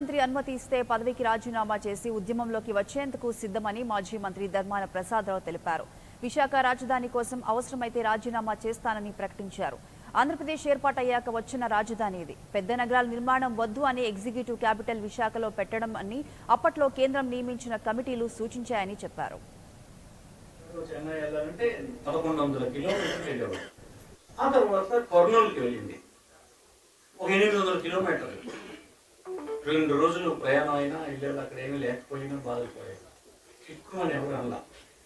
ముఖ్యమంత్రి అనుమతి ఇస్తే పదవికి రాజీనామా చేసి ఉద్యమంలోకి వచ్చేందుకు సిద్ధమని మాజీ మంత్రి ధర్మాన ప్రసాదరావు తెలిపారు విశాఖ రాజధాని కోసం అవసరమైతే రాజీనామా చేస్తానని ప్రకటించారు ఆంధ్రప్రదేశ్ ఏర్పాటయ్యాక వచ్చిన రాజధాని ఇది పెద్ద నగరాల నిర్మాణం వద్దు అని ఎగ్జిక్యూటివ్ క్యాపిటల్ విశాఖలో పెట్టడం అని అప్పట్లో కేంద్రం నియమించిన కమిటీలు సూచించాయని చెప్పారు చెన్నై వెళ్ళాలంటే పదకొండు వందల కిలోమీటర్లు వెళ్ళేవాడు ఆ తర్వాత కర్నూలుకి వెళ్ళింది ఒక ఎనిమిది వందల కిలోమీటర్లు రెండు రోజులు ప్రయాణం అయినా వెళ్ళేది అక్కడ ఏమీ లేకపోయినా బాధపడేది ఎక్కువ అని ఎవరు అనలా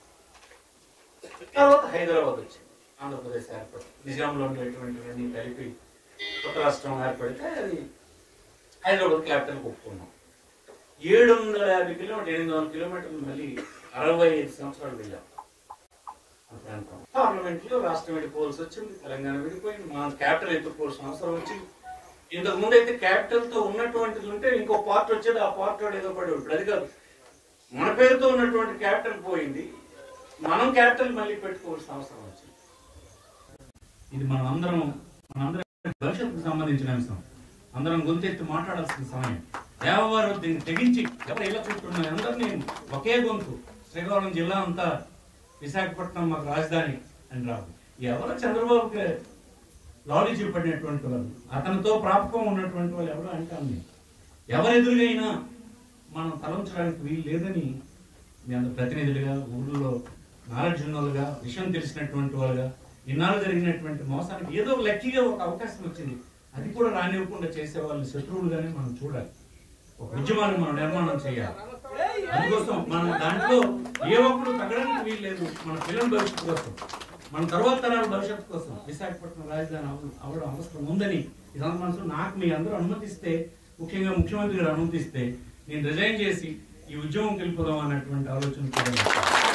తర్వాత హైదరాబాద్ వచ్చింది ఆంధ్రప్రదేశ్ ఏర్పడి నిజాంలో ఉండేటువంటివన్నీ కలిపి కొత్త రాష్ట్రం ఏర్పడితే అది హైదరాబాద్ క్యాపిటల్ ఒప్పుకున్నాం ఏడు వందల యాభై కిలోమీటర్ ఎనిమిది వందల కిలోమీటర్లు మళ్ళీ అరవై ఐదు సంవత్సరాలు వెళ్ళాం ఆ ప్రాంతం పార్లమెంట్ లో రాష్ట్రం విడిపోవాల్సి వచ్చింది తెలంగాణ విడిపోయింది మా క్యాపిటల్ ఎత్తుకోవాల్సిన అవసరం వచ్చింది ఇంతకు ముందు అయితే క్యాపిటల్ తో ఉన్నటువంటిది ఉంటే ఇంకో పార్ట్ వచ్చేది ఆ పార్ట్ వాడు ఏదో పడి ఇప్పుడు అది కాదు మన పేరుతో ఉన్నటువంటి క్యాపిటల్ పోయింది మనం క్యాపిటల్ మళ్ళీ పెట్టుకోవాల్సిన అవసరం వచ్చింది ఇది మనం అందరం మనందరం భవిష్యత్తుకు సంబంధించిన అంశం అందరం గొంతెత్తి మాట్లాడాల్సిన సమయం దేవవారు దీన్ని తెగించి ఎవరు ఇలా కూర్చున్న అందరినీ ఒకే గొంతు శ్రీకాకుళం జిల్లా అంతా విశాఖపట్నం మాకు రాజధాని అని రాదు ఎవరు చంద్రబాబుకి లాడీ చూపడినటువంటి వాళ్ళు అతనితో ప్రాపకం ఉన్నటువంటి వాళ్ళు ఎవరు అంటాను ఎవరు ఎదురుగైనా మనం తలంచడానికి వీలు లేదని మీ అందరు ప్రతినిధులుగా ఊళ్ళో నాలెడ్జ్ ఉన్నోళ్ళుగా విషయం తెలిసినటువంటి వాళ్ళుగా ఇన్నాళ్ళు జరిగినటువంటి మోసానికి ఏదో ఒక లక్కీగా ఒక అవకాశం వచ్చింది అది కూడా రానివ్వకుండా చేసే వాళ్ళని శత్రువులుగానే మనం చూడాలి ఒక ఉద్యమాన్ని మనం నిర్మాణం చేయాలి అందుకోసం మనం దాంట్లో ఏ ఒక్కరు తగ్గడానికి వీలు లేదు మన పిల్లల భవిష్యత్తు కోసం మన తర్వాత తరాల భవిష్యత్తు కోసం విశాఖపట్నం రాజధాని అవ- అవడం అవసరం ఉందని ఈ సందర్భంలో నాకు మీ అందరూ అనుమతిస్తే ముఖ్యంగా ముఖ్యమంత్రి గారు అనుమతిస్తే నేను రిజైన్ చేసి ఈ ఉద్యమం వెళ్ళిపోదాం అన్నటువంటి ఆలోచన కూడా ఉంది.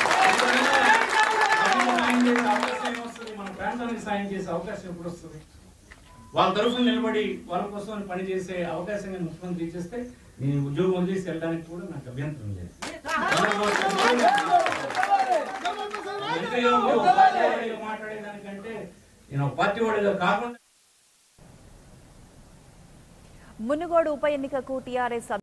డబ్బులు సాయం చేసే అవకాశం ఏమొస్తుంది? మన ప్రాంతానికి సాయం చేసే అవకాశం ఎప్పుడు వస్తుంది వాళ్ళ తరఫున నిలబడి వాళ్ళ కోసం పని చేసే అవకాశం కానీ ముఖ్యమంత్రి ఇచ్చేస్తే నేను ఉద్యోగం వదిలేసి వెళ్ళడానికి కూడా నాకు అభ్యంతరం లేదు ఎంపీగా ఉండి ఒక పార్టీ వాడిగా మాట్లాడేదానికంటే నేను ఒక పార్టీ వాడిగా కాకుండా మునుగోడు ఉప ఎన్నికకు టీఆర్ఎస్